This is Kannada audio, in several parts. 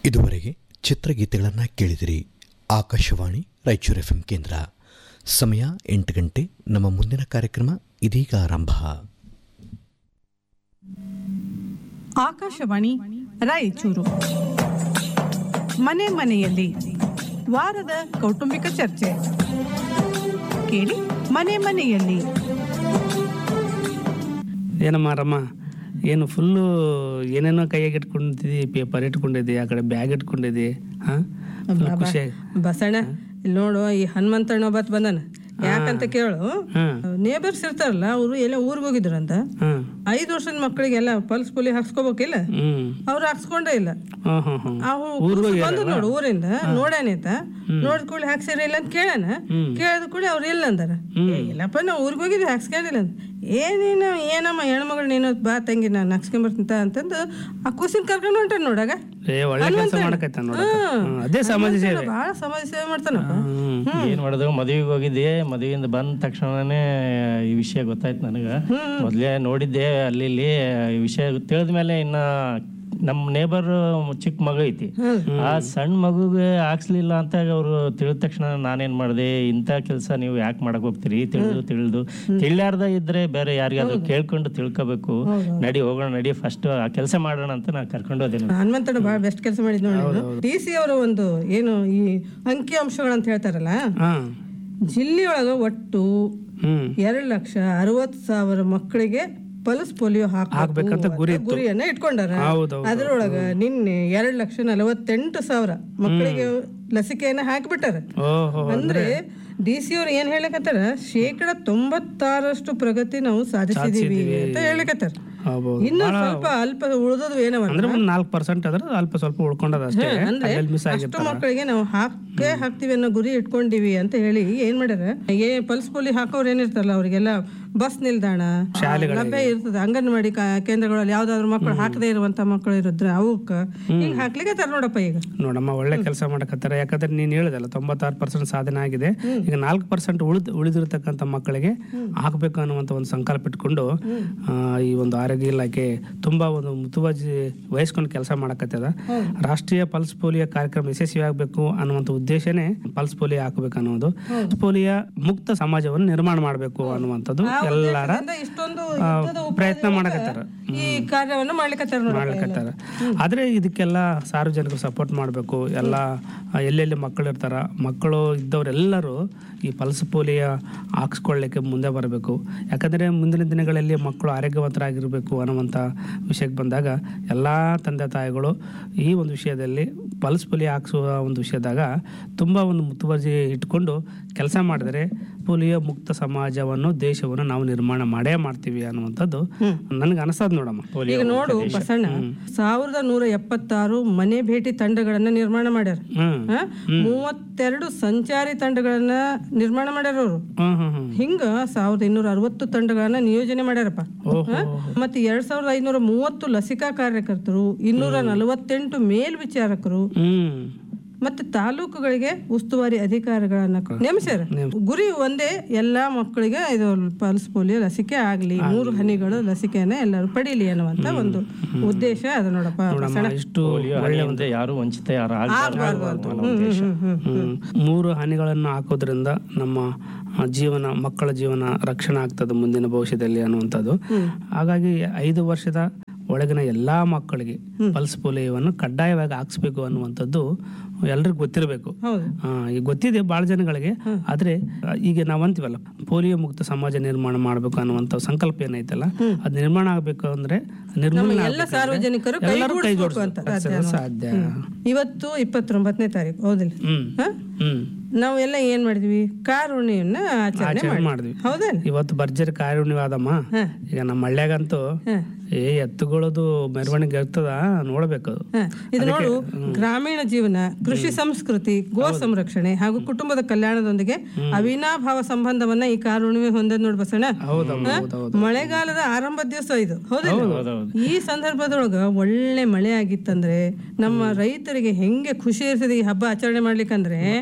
ಇದುವರೆಗೆ ಚಿತ್ರಗೀತೆಗಳನ್ನು ಕೇಳಿದಿರಿ ಆಕಾಶವಾಣಿ ರಾಯಚೂರು ಎಫ್ ಕೇಂದ್ರ ಸಮಯ ಎಂಟು ಗಂಟೆ ನಮ್ಮ ಮುಂದಿನ ಕಾರ್ಯಕ್ರಮ ಇದೀಗ ಆರಂಭ ಆಕಾಶವಾಣಿ ರಾಯಚೂರು ಮನೆ ಮನೆಯಲ್ಲಿ ವಾರದ ಕೌಟುಂಬಿಕ ಚರ್ಚೆ ಕೇಳಿ ಮನೆ ಮನೆಯಲ್ಲಿ ಏನಮ್ಮ ರಮ್ಮ ಏನು ಫುಲ್ಲು ಏನೇನೋ ಕೈಯಾಗ ಇಟ್ಕೊಂಡಿದ್ದಿ ಪೇಪರ್ ಇಟ್ಕೊಂಡಿದ್ದಿ ಆ ಕಡೆ ಬ್ಯಾಗ್ ಇಟ್ಕೊಂಡಿದ್ದಿ ಹಾ ಫುಲ್ ಖುಷಿಯಾಗಿ ಬಸಣ್ಣ ಇಲ್ಲಿ ನೋಡು ಈ ಹನುಮಂತಣ್ಣ ಒಬ್ಬತ್ ಬಂದನ ಯಾಕಂತ ಕೇಳು ಹ್ಮ್ ನೇಬರ್ಸ್ ಇರ್ತಾರಲ್ಲ ಅವರು ಎಲ್ಲ ಊರಿಗೆ ಹೋಗಿದ್ರಂತ ಹ್ಮ್ ಐದು ವರ್ಷದ ಮಕ್ಕಳಿಗೆಲ್ಲ ಪಲ್ಸ್ ಪುಲಿ ಹಾಕ್ಸ್ಕೋಬೇಕಿಲ್ಲ ಹ್ಮ್ ಅವ್ರು ಹಾಕ್ಸ್ಕೊಂಡೇ ಇಲ್ಲ ಹ್ಮ್ ಹ್ಮ್ ಹ್ಮ್ ಅವು ಕೂಸು ಬಂದು ನೋಡು ಊರಿಂದ ನೋಡ್ಯಾನೇತ ನೋಡಿದ ಕೂಡಲೇ ಹಾಕ್ಸಿರ ಇಲ್ಲ ಅಂತ ಕೇಳಣ ಕೇಳಿದ ಕೂಡಲೇ ಅವ್ರು ಇಲ್ಲ ಅಂದಾರ ಏ, ಇಲ್ಲಪ್ಪ ನಾವು ಊರಿಗೆ ಹೋಗಿದ್ವಿ ಹಾಕ್ಸ್ಕೊಂಡಿಲ್ಲ ಅಂತ ಏನೇನು ಏನಮ್ಮ ಹೆಣ್ಮಗಳು ನೀನು ಬಾ ತಂಗಿ ನಾನು ಹಾಕ್ಸ್ಕೊಂಬರ್ತಿಂತ ಅಂತಂದು ಆ ಕೂಸಿನ ಕರ್ಕೊಂಡು ಹೊಂಟಾನ ನೋಡಾಗ ಏ ಒಳ್ಳೆ ಕೆಲಸ ಮಾಡಕೈತ ನೋಡ ಅದೇ ಸಮಾಜ ಸೇವೆ ಬಹಳ ಸಮಾಜ ಸೇವೆ ಮಾಡ್ತಾನಪ್ಪ ಹ್ಮ್ ಏನ್ ಮಾಡೋದು ಮದುವೆಗೆ ಹೋಗಿದ್ದೆ ಮದುವೆಯಿಂದ ಬಂದ ತಕ್ಷಣನೇ ಈ ವಿಷಯ ಗೊತ್ತಾಯ್ತು ನನಗ ಮೊದ್ಲೇ ನೋಡಿದ್ದೆ ಅಲ್ಲಿ ಇಲ್ಲಿ ಈ ವಿಷಯ ತಿಳಿದ ಮೇಲೆ ಇನ್ನ ನಮ್ಮ ನೇಬರ್ ಚಿಕ್ಕ ಮಗ ಐತಿ ಆ ಸಣ್ಣ ಮಗುಗೆ ಹಾಕ್ಸ್ಲಿಲ್ಲ ಅಂತ ಅವ್ರು ತಿಳಿದ ತಕ್ಷಣ ನಾನೇನ್ ಮಾಡಿದೆ ಇಂಥ ಕೆಲಸ ನೀವು ಯಾಕೆ ಮಾಡಕ್ ಹೋಗ್ತೀರಿ ತಿಳಿದು ತಿಳಿದು ತಿಳಿಯಾರ್ದ ಇದ್ರೆ ಬೇರೆ ಯಾರಿಗಾದ್ರೂ ಕೇಳ್ಕೊಂಡು ತಿಳ್ಕೊಬೇಕು ನಡಿ ಹೋಗೋಣ ನಡಿ ಫಸ್ಟ್ ಆ ಕೆಲಸ ಮಾಡೋಣ ಅಂತ ನಾ ಕರ್ಕೊಂಡು ಹೋದೆ ಹನುಮಂತಣ್ಣ ಬಹಳ ಬೆಸ್ಟ್ ಕೆಲಸ ಮಾಡಿದ್ ನೋಡಿ ಡಿ ಸಿ ಅವರ ಒಂದು ಏನು ಈ ಅಂಕಿ ಅಂಶಗಳಂತ ಹೇಳ್ತಾರಲ್ಲ ಹಾ ಜಿಲ್ಲೆಯೊಳಗ ಒಟ್ಟು ಹ್ಮ್ ಎರಡು ಲಕ್ಷ ಅರವತ್ ಸಾವಿರ ಮಕ್ಕಳಿಗೆ ಪಲ್ಸ್ ಪೋಲಿಯೋ ಹಾಕ್ಬೇಕಂತ ಗುರಿಯನ್ನ ಇಟ್ಕೊಂಡಾರ ಹೌದು ಅದ್ರೊಳಗ ನಿನ್ನೆ ಎರಡ್ ಲಕ್ಷ ನಲವತ್ತೆಂಟು ಸಾವಿರ ಮಕ್ಕಳಿಗೆ ಲಸಿಕೆಯನ್ನ ಹಾಕಿಬಿಟ್ಟಾರ ಓಹೋ ಅಂದ್ರೆ ಡಿ ಸಿ ಅವ್ರು ಏನ್ ಹೇಳಕತ್ತಾರ ಶೇಕಡ ತೊಂಬತ್ತಾರಷ್ಟು ಪ್ರಗತಿ ನಾವು ಸಾಧಿಸಿದೀವಿ ಅಂತ ಹೇಳಕತ್ತಾರ ಹೌದು ಇನ್ನು ಸ್ವಲ್ಪ ಅಲ್ಪ ಉಳಿದದು ಏನವ ಅಂದ್ರೆ ಒಂದ್ ನಾಲ್ಕು ಪರ್ಸೆಂಟ್ ಅದ್ರ ಅಲ್ಪ ಸ್ವಲ್ಪ ಉಳ್ಕೊಂಡದ ಅಷ್ಟೇ ಅಂದ್ರೆ ಅಲ್ಲಿ ಮಿಸ್ ಅಷ್ಟು ಆಗಿರ್ತಾರ ಮಕ್ಕಳಿಗೆ ನಾವು ಹಾಕೇ ಹಾಕ್ತಿವಿ ಅನ್ನೋ ಗುರಿ ಇಟ್ಕೊಂಡಿವಿ ಅಂತ ಹೇಳಿ ಏನ್ ಮಾಡ್ಯಾರ ಏ ಪಲ್ಸ್ ಪೋಲಿ ಹಾಕೋರು ಏನಿರ್ತಾರಲ್ಲ ಅವರಿಗೆಲ್ಲ ಬಸ್ ನಿಲ್ದಾಣ ಲಭ್ಯ ಇರ್ತದೆ ಅಂಗನವಾಡಿ ಕಾ- ಕೇಂದ್ರಗಳಲ್ಲಿ ಯಾವ್ದಾದ್ರು ಮಕ್ಕಳು ಹಾಕದೇ ಇರುವಂತ ಮಕ್ಕಳು ಇರಿದ್ರೆ ಅವಕ್ಕ ಹಿಂಗ್ ಹಾಕ್ಲಿಕ್ಕೆ ತರ ನೋಡಪ್ಪ ಈಗ ನೋಡಮ್ಮ ಒಳ್ಳೆ ಕೆಲಸ ಮಾಡಕತ್ತಾರ ಯಾಕಂದ್ರೆ ನೀನ್ ಹೇಳಿದಲ್ಲ ತೊಂಬತ್ತಾರು ಪರ್ಸೆಂಟ್ ಸಾಧನೆ ಆಗಿದೆ ಈಗ ನಾಲ್ಕು ಪರ್ಸೆಂಟ್ ಉಳಿದ್ ಉಳಿದಿರತಕ್ಕಂಥ ಮಕ್ಕಳಿಗೆ ಹಾಕ್ಬೇಕು ಅನ್ನುವಂಥ ಒಂದು ಸಂಕಲ್ಪ ಇಟ್ಕೊಂಡು ಆ, ಈ ಒಂದು ಆರೋಗ್ಯ ಇಲಾಖೆ ತುಂಬಾ ಒಂದು ಮುತುವರ್ಜಿ ವಹಿಸ್ಕೊಂಡು ಕೆಲಸ ಮಾಡಕತ್ತದ ರಾಷ್ಟ್ರೀಯ ಪಲ್ಸ್ ಪೋಲಿಯೋ ಕಾರ್ಯಕ್ರಮ ಯಶಸ್ವಿ ಆಗಬೇಕು ಅನ್ನುವಂಥ ಉದ್ದೇಶನೇ ಪಲ್ಸ್ ಪೋಲಿಯೋ ಹಾಕಬೇಕು ಅನ್ನೋದು ಪಲ್ಸ್ ಪೋಲಿಯೋ ಮುಕ್ತ ಸಮಾಜವನ್ನು ನಿರ್ಮಾಣ ಮಾಡಬೇಕು ಅನ್ನುವಂಥದ್ದು ಎಲ್ಲರ ಅಂದ್ರೆ ಇಷ್ಟೊಂದು ಆ, ಯುದ್ಧದ ಪ್ರಯತ್ನ ಮಾಡಕತ್ತಾರ ಈ ಕಾರ್ಯವನ್ನು ಮಾಡ್ಲಿಕತ್ತಾರ ನೋಡಪ್ಪ ಮಾಡ್ಲಿಕತ್ತಾರ ಆದ್ರೆ ಇದಕ್ಕೆಲ್ಲ ಸಾರ್ವಜನಿಕರು ಸಪೋರ್ಟ್ ಮಾಡಬೇಕು ಎಲ್ಲ ಆ, ಎಲ್ಲೆಲ್ಲಿ ಮಕ್ಕಳು ಇರ್ತಾರ ಮಕ್ಕಳು ಇದ್ದವರೆಲ್ಲರೂ ಈ ಪಲ್ಸ್ ಪೋಲಿಯೋ ಹಾಕ್ಸ್ಕೊಳ್ಳಿಕ್ಕೆ ಮುಂದೆ ಬರಬೇಕು ಯಾಕಂದ್ರೆ ಮುಂದಿನ ದಿನಗಳಲ್ಲಿ ಮಕ್ಕಳು ಆರೋಗ್ಯವಂತರಾಗಿರಬೇಕು ಅನ್ನುವಂಥ ವಿಷಯಕ್ಕೆ ಬಂದಾಗ ಎಲ್ಲ ತಂದೆ ತಾಯಿಗಳು ಈ ಒಂದು ವಿಷಯದಲ್ಲಿ ಪಲ್ಸ್ ಪೋಲಿಯೋ ಹಾಕ್ಸುವ ಒಂದು ವಿಷಯದಾಗ ತುಂಬ ಒಂದು ಮುತುವರ್ಜಿ ಇಟ್ಕೊಂಡು ಕೆಲಸ ಮಾಡಿದರೆ ಪೋಲಿಯೋ ಮುಕ್ತ ಸಮಾಜವನ್ನು ದೇಶವನ್ನು ನಾವು ನಿರ್ಮಾಣ ಮಾಡೇ ಮಾಡ್ತೀವಿ ಅನ್ನುವಂಥದ್ದು ನನಗೆ ಅನಿಸ್ತದ ನೋಡಮ್ಮ ಈಗ ನೋಡು ಬಸಣ್ಣ ಸಾವಿರದ ನೂರ ಎಪ್ಪತ್ತಾರು ಮನೆ ಭೇಟಿ ತಂಡಗಳನ್ನ ನಿರ್ಮಾಣ ಮಾಡ್ಯಾರ ಹ್ಮ್ ಆ? ಮೂವತ್ತೆರಡು ಸಂಚಾರಿ ತಂಡಗಳನ್ನ ನಿರ್ಮಾಣ ಮಾಡ್ಯಾರ ಅವರು ಹ್ಮ್ ಹ್ಮ್ ಹ್ಮ್ ಹಿಂಗ ಸಾವಿರದ ಇನ್ನೂರ ಅರವತ್ತು ತಂಡಗಳನ್ನ ನಿಯೋಜನೆ ಮಾಡ್ಯಾರಪ್ಪ ಆ? ಮತ್ತೆ ಎರಡ್ ಸಾವಿರದ ಐನೂರ ಮೂವತ್ತು ಲಸಿಕಾ ಕಾರ್ಯಕರ್ತರು ಇನ್ನೂರ ನಲವತ್ತೆಂಟು ಮೇಲ್ವಿಚಾರಕರು ಹ್ಮ್ ಮತ್ತೆ ತಾಲೂಕುಗಳಿಗೆ ಉಸ್ತುವಾರಿ ಅಧಿಕಾರಿಗಳನ್ನ ನೇಮಿಸ್ಯಾರ ಗುರಿ ಒಂದೇ ಎಲ್ಲಾ ಮಕ್ಕಳಿಗೆ ಇದು ಪಲ್ಸ್ ಪೋಲಿಯೋ ಲಸಿಕೆ ಆಗ್ಲಿ ಮೂರು ಹನಿಗಳು ಲಸಿಕೆಯನ್ನ ಎಲ್ಲರೂ ಪಡೀಲಿ ಅನ್ನುವಂತ ಒಂದು ಉದ್ದೇಶ ಅದು ನೋಡಪ್ಪ ನೋಡಮ್ಮ ಇಷ್ಟು ಹಳ್ಳಿಯಿಂದ ಯಾರು ವಂಚಿತ ಯಾರು ಆಗ್ಬಾರ್ದು ಅನ್ನೋ ನನ್ನ ಉದ್ದೇಶ ಹ್ಮ್. ಮೂರು ಹನಿಗಳನ್ನು ಹಾಕೋದ್ರಿಂದ ನಮ್ಮ ಆ, ಜೀವನ ಮಕ್ಕಳ ಜೀವನ ರಕ್ಷಣೆ ಆಗ್ತದೆ ಮುಂದಿನ ಭವಿಷ್ಯದಲ್ಲಿ ಅನ್ನುವಂಥದ್ದು ಹಾಗಾಗಿ ಐದು ವರ್ಷದ ಒಳಗಿನ ಎಲ್ಲಾ ಮಕ್ಕಳಿಗೆ ಪಲ್ಸ್ ಪೋಲಿಯೋವನ್ನು ಕಡ್ಡಾಯವಾಗಿ ಹಾಕ್ಸ್ಬೇಕು ಅನ್ನುವಂಥದ್ದು ಎಲ್ರಿಗೂ ಗೊತ್ತಿರಬೇಕು ಹೌದು ಆ, ಈಗ ಗೊತ್ತಿದೆ ಭಾಳ ಜನಗಳಿಗೆ ಆದ್ರೆ ಆ, ಈಗ ನಾವು ಅಂತೀವಲ್ಲ ಪೋಲಿಯೋ ಮುಕ್ತ ಸಮಾಜ ನಿರ್ಮಾಣ ಮಾಡಬೇಕು ಅನ್ನುವಂಥ ಸಂಕಲ್ಪ ಏನೈತಲ್ಲ ಅದು ನಿರ್ಮಾಣ ಆಗ್ಬೇಕು ಅಂದ್ರೆ ನಿರ್ಮೂಲನೆ ಎಲ್ಲ ಆಗ್ಬೇಕಾದ್ರೆ ಸಾರ್ವಜನಿಕರು ಎಲ್ಲರೂ ಕೈ ಕೈಗೂಡಿಸ್ಬೇಕು ಅಂತ ಜೋಡಿಸ್ಬೇಕು ಸಾಧ್ಯ ಇವತ್ತು ಇಪ್ಪತ್ತೊಂಬತ್ತನೇ ತಾರೀಕು ಹೌದಿಲ್ಲ ಹ್ಮ್ ಹ? ಹ್ಮ್ ನಾವು ಎಲ್ಲ ಏನ್ ಮಾಡಿದ್ವಿ ಕಾರುಣ್ಣಿಯನ್ನ ಆಚರಣೆ ಆಚರಣೆ ಮಾಡಿದ್ವಿ ಮಾಡಿದ್ವಿ ಹೌದಲ್ಲ ಇವತ್ತು ಭರ್ಜರಿ ಕಾರ್ಯನಿವಾದಮ್ಮ ಈಗ ನಮ್ಮ ಹಳ್ಳ್ಯಾಗಂತೂ ಏ ಎತ್ತುಗಳದು ಮೆರವಣಿಗೆ ಇರ್ತದ ನೋಡ್ಬೇಕು ಅದು. ಹ, ಇದು ನೋಡು ಗ್ರಾಮೀಣ ಜೀವನ ಕೃಷಿ ಸಂಸ್ಕೃತಿ ಗೋ ಸಂರಕ್ಷಣೆ ಹಾಗೂ ಕುಟುಂಬದ ಕಲ್ಯಾಣದೊಂದಿಗೆ ಅವಿನಾಭಾವ ಸಂಬಂಧವನ್ನ ಈ ಕಾರುಣಿಮೆ ಹೊಂದದ್ ನೋಡ್ ಬಸಣ್ಣ ಹೌದಮ್ಮ ಹ? ಹೌದೌದು ಮಳೆಗಾಲದ ಆರಂಭ ದಿವಸ ಇದು ಹೌದಿಲ್ಲ ಈ ಸಂದರ್ಭದೊಳಗ ಒಳ್ಳೆ ಮಳೆ ಆಗಿತ್ತಂದ್ರೆ ನಮ್ಮ ರೈತರಿಗೆ ಹೆಂಗೆ ಖುಷಿ ಇರ್ತದೆ ಈ ಹಬ್ಬ ಆಚರಣೆ ಮಾಡ್ಲಿಕ್ಕಂದ್ರೆ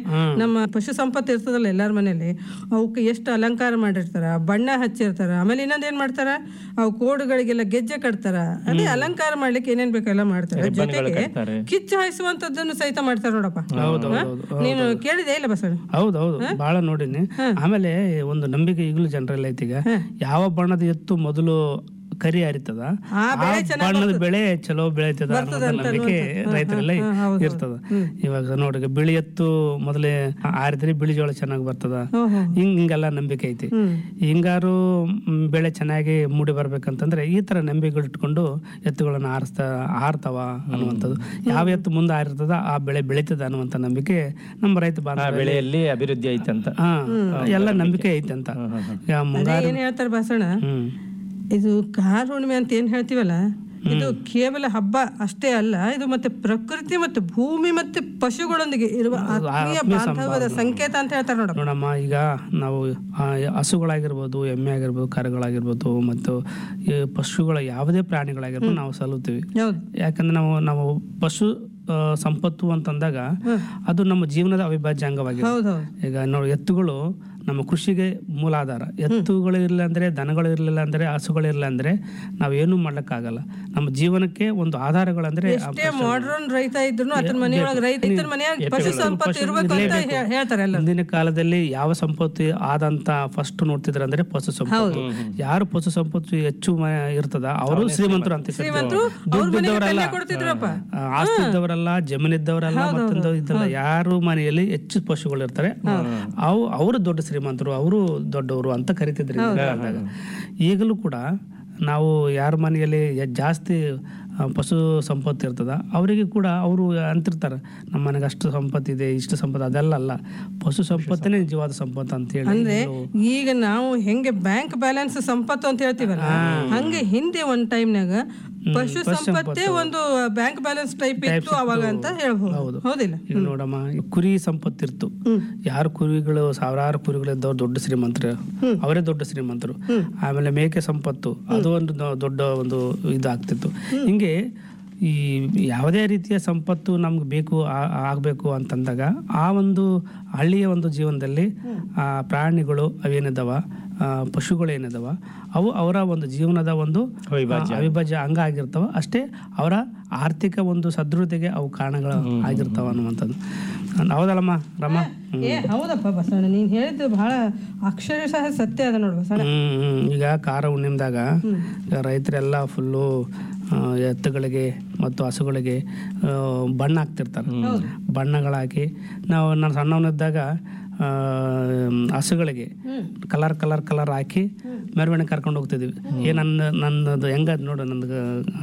ನಮ್ಮ ಪಶು ಸಂಪತ್ತು ಇರ್ತದಲ್ಲ ಎಲ್ಲಾರ ಮನೇಲಿ ಅವಕ್ಕೆ ಎಷ್ಟು ಅಲಂಕಾರ ಮಾಡಿರ್ತಾರ ಬಣ್ಣ ಹಚ್ಚಿರ್ತಾರ ಆಮೇಲೆ ಇನ್ನೊಂದ್ ಏನ್ ಮಾಡ್ತಾರ ಅವು ಕೋಡುಗಳಿಗೆಲ್ಲ ಗೆಜ್ಜೆ ಕಟ್ತಾರ ಅದೇ ಅಲಂಕಾರ ಮಾಡ್ಲಿಕ್ಕೆ ಏನೇನ್ ಬೇಕೆಲ್ಲ ಮಾಡ್ತಾರೆ ಜೊತೆಗೆ ಕಟ್ತಾರೆ. ಕಿಚ್ಚು ಹಾಯಿಸುವಂತದ್ದನ್ನು ಸಹಿತ ಮಾಡ್ತಾರ ನೋಡಪ್ಪ ಹೌದು ಹಾ? ನೀನು ಕೇಳಿದೆ ಇಲ್ಲ ಬಸವಣ್ಣ ಹೌದು ಹೌದು ಬಹಳ ನೋಡಿನಿ ಆಮೇಲೆ ಒಂದು ನಂಬಿಕೆ ಈಗಲೂ ಜನರಲ್ಲಿ ಐತಿ ಈಗ ಯಾವ ಬಣ್ಣದ ಎತ್ತು ಮೊದಲು ಕರಿ ಹರಿತದ ಆ ಆ ಬಣ್ಣದ ಬೆಳೆ ಚಲೋ ಬೆಳೀತದ ಅನ್ನೋದು ನಂಬಿಕೆ ರೈತರೆಲ್ಲ ಇರ್ತದ ಇವಾಗ ನೋಡಿ ಬಿಳಿ ಎತ್ತು ಮೊದಲೇ ಆರಿದ್ರೆ ಬಿಳಿ ಜೋಳ ಚೆನ್ನಾಗಿ ಬರ್ತದ ಹಿಂಗ್ ಹಿಂಗೆಲ್ಲ ನಂಬಿಕೆ ಐತಿ ಹಿಂಗಾರು ಮ್, ಬೆಳೆ ಚೆನ್ನಾಗಿ ಮೂಡಿ ಬರ್ಬೇಕಂತಂದ್ರೆ ಈ ತರ ನಂಬಿಕೆಗಳು ಇಟ್ಕೊಂಡು ಎತ್ತುಗಳನ್ನ ಆರಿಸ್ತಾ ಆರ್ತಾವ ಅನ್ನುವಂಥದ್ದು ಯಾವ ಎತ್ತು ಮುಂದೆ ಆರಿರ್ತದ ಆ ಬೆಳೆ ಬೆಳೀತದ ಅನ್ನುವಂಥ ನಂಬಿಕೆ ನಮ್ಮ ರೈತ ಆ ಬಾಂಧವ ಬೆಳೆಯಲ್ಲಿ ಅಭಿವೃದ್ಧಿ ಐತಂತ ಹಾ ಎಲ್ಲ ನಂಬಿಕೆ ಐತೆ ಅಂತ ಈಗ ಮುಂಗಾರು ಏನ್ ಹೇಳ್ತಾರ ಬಸವಣ್ಣ ಹ್ಮ್ ಇದು ಕಾರ ಹುಣ್ಣಿಮೆ ಅಂತ ಏನ್ ಹೇಳ್ತೀವಲ್ಲ ಇದು ಕೇವಲ ಹಬ್ಬ ಅಷ್ಟೇ ಅಲ್ಲ ಇದು ಮತ್ತೆ ಪ್ರಕೃತಿ ಮತ್ತೆ ಭೂಮಿ ಮತ್ತೆ ಪಶುಗಳೊಂದಿಗೆ ಇರುವ ಆತ್ಮೀಯ ಬಾಂಧವ್ಯದ ಸಂಕೇತ ಅಂತ ಹೇಳ್ತಾರೆ ನೋಡಪ್ಪ ನೋಡಮ್ಮ ಈಗ ನಾವು ಆ, ಹಸುಗಳಾಗಿರ್ಬೋದು ಎಮ್ಮೆ ಆಗಿರ್ಬೋದು ಕರುಗಳಾಗಿರ್ಬೋದು ಮತ್ತು ಈ ಪಶುಗಳ ಯಾವುದೇ ಪ್ರಾಣಿಗಳಾಗಿರ್ಬೋದು ನಾವು ಸಲ್ಲುತ್ತೀವಿ ಹೌದು ಯಾಕಂದ್ರೆ ನಾವು ನಾವು ಪಶು ಆ, ಸಂಪತ್ತು ಅಂತಂದಾಗ ಅದು ನಮ್ಮ ಜೀವನದ ಅವಿಭಾಜ್ಯ ಅಂಗವಾಗಿದೆ ಹೌದೌದು ಈಗ ನೋಡಿ ಎತ್ತುಗಳು ನಮ್ಮ ಕೃಷಿಗೆ ಮೂಲಾಧಾರ ಎತ್ತುಗಳು ಇರಲಿಲ್ಲ ಅಂದ್ರೆ ದನಗಳು ಇರಲಿಲ್ಲ ಅಂದ್ರೆ ಹಸುಗಳು ಇರಲಿಲ್ಲ ಅಂದ್ರೆ ನಾವೇನು ಮಾಡ್ಲಿಕ್ಕಾಗಲ್ಲ ನಮ್ಮ ಜೀವನಕ್ಕೆ ಒಂದು ಆಧಾರಗಳಂದ್ರೆ ಆ ಎಷ್ಟೇ ಮಾಡರ್ನ್ ರೈತ ಇದ್ರು ಆತನ ಮನೆಯೊಳಗೆ ರೈತ ಇತರ ಮನೆಯಾಗ ಪಶು ಸಂಪತ್ತು ಇರ್ಬೇಕು ಅಂತ ಹೇ- ಹೇಳ್ತಾರೆ ಎಲ್ಲ ಹಿಂದಿನ ಕಾಲದಲ್ಲಿ ಯಾವ ಸಂಪತ್ತು ಆದಂತ ಫಸ್ಟ್ ನೋಡ್ತಿದ್ರ ಅಂದ್ರೆ ಪಶು ಸಂಪತ್ತು ಯಾರು ಪಶು ಸಂಪತ್ತು ಹೆಚ್ಚು ಮ- ಇರ್ತದ ಅವರು ಶ್ರೀಮಂತರು ಅಂತ ಶ್ರೀಮಂತರು ಅವ್ರ ಮನೆಗೆ ಕನ್ಯೆ ಕೊಡ್ತಿದ್ರಪ್ಪ ಆ, ಆಸ್ತಿ ಇದ್ದವರಲ್ಲ ಜಮೀನ್ ಇದ್ದವರಲ್ಲ ಮತ್ತೊಂದು ಇದ್ದಲ್ಲ ಯಾರು ಮನೆಯಲ್ಲಿ ಹೆಚ್ಚು ಪಶುಗಳು ಇರ್ತಾರೆ ಅವು ಅವರು ದೊಡ್ಡ ಶ್ರೀಮಂತರು ಅವರು ದೊಡ್ಡವರು ಅಂತ ಕರಿತಿದ್ರು ಹಿಂದಿನ ಕಾಲದಾಗ. ಈಗಲೂ ಕೂಡ ನಾವು ಯಾರ ಮನೆಯಲ್ಲಿ ಎ- ಜಾಸ್ತಿ ಆ, ಪಶು ಸಂಪತ್ತು ಇರ್ತದ ಅವರಿಗೆ ಕೂಡ ಅವರು ಅಂತಿರ್ತಾರೆ ನಮ್ಮ ಮನೆಗೆ ಅಷ್ಟು ಸಂಪತ್ತಿದೆ ಇಷ್ಟು ಸಂಪತ್ತು ಅದೆಲ್ಲ ಅಲ್ಲ ಪಶು ಸಂಪತ್ತನೇ ನಿಜವಾದ ಸಂಪತ್ತು ಅಂತ ಹೇಳಿ ಅಂದ್ರೆ ಈಗ ನಾವು ಹೆಂಗೆ ಬ್ಯಾಂಕ್ ಬ್ಯಾಲೆನ್ಸ್ ಸಂಪತ್ತು ಅಂತ ಹೇಳ್ತೀವಲ್ಲ ಹಂಗೆ ಹಿಂದೆ ಒಂದ್ ಟೈಮ್ನಾಗ ಪಶು ಸಂಪತ್ತೇ ಒಂದು ಬ್ಯಾಂಕ್ ಬ್ಯಾಲೆನ್ಸ್ ಟೈಪ್ ಇತ್ತು ಅವಾಗ ಅಂತ ಹೇಳ್ಬಹುದು ಹೌದಿಲ್ಲ ಈಗ ನೋಡಮ್ಮ ಈ ಕುರಿ ಸಂಪತ್ತಿರ್ತು ಯಾರು ಕುರಿಗಳು ಸಾವಿರಾರು ಕುರಿಗಳಿದ್ದವ್ರು ದೊಡ್ಡ ಶ್ರೀಮಂತರು ಅವರೇ ದೊಡ್ಡ ಶ್ರೀಮಂತರು ಆಮೇಲೆ ಮೇಕೆ ಸಂಪತ್ತು ಅದು ಒಂದು ದೊ- ದೊಡ್ಡ ಒಂದು ಇದಾಗ್ತಿತ್ತು ಹಿಂಗೆ ಈ ಯಾವುದೇ ರೀತಿಯ ಸಂಪತ್ತು ನಮ್ಗೆ ಬೇಕು ಆ- ಆಗ್ಬೇಕು ಅಂತಂದಾಗ ಆ ಒಂದು ಹಳ್ಳಿಯ ಒಂದು ಜೀವನದಲ್ಲಿ ಆ ಪ್ರಾಣಿಗಳು ಅವೇನಿದಾವ ಆ, ಪಶುಗಳು ಏನಿದಾವ ಅವು ಅವರ ಒಂದು ಜೀವನದ ಒಂದು ಆ, ಅವಿಭಾಜ್ಯ ಅಂಗ ಆಗಿರ್ತಾವ ಅಷ್ಟೇ ಅವರ ಆರ್ಥಿಕ ಒಂದು ಸದೃಢತೆಗೆ ಅವು ಕಾರಣಗಳು ಆಗಿರ್ತಾವ ಅನ್ನುವಂಥದ್ದು ಹೌದಲ್ಲಮ್ಮ ರಮ್ಮ ಏ ಹೌದಪ್ಪ ಬಸವಣ್ಣ ನೀನ್ ಹೇಳಿದ್ದು ಬಹಳ ಅಕ್ಷರಶಃ ಸತ್ಯ ಅದ ನೋಡು ಬಸವಣ್ಣ ಹ್ಮ್, ಹ್ಮ್. ಈಗ ಖಾರ ಹುಣ್ಣಿಮ್ದಾಗ ಈಗ ರೈತರೆಲ್ಲ ಫುಲ್ಲು ಎತ್ತುಗಳಿಗೆ ಮತ್ತು ಹಸುಗಳಿಗೆ ಆ, ಬಣ್ಣ ಹಾಕ್ತಿರ್ತಾರೆ ಬಣ್ಣಗಳಾಕಿ ನಾವು ನಾನು ಸಣ್ಣವನಿದ್ದಾಗ ಆ, ಹಸುಗಳಿಗೆ ಕಲರ್ ಕಲರ್ ಕಲರ್ ಹಾಕಿ ಮೆರವಣಿಗೆ ಕರ್ಕೊಂಡು ಹೋಗ್ತಿದ್ವಿ ಏ ನನ್ನ ನನ್ನದು ಹೆಂಗದ್ ನೋಡು ನಂದು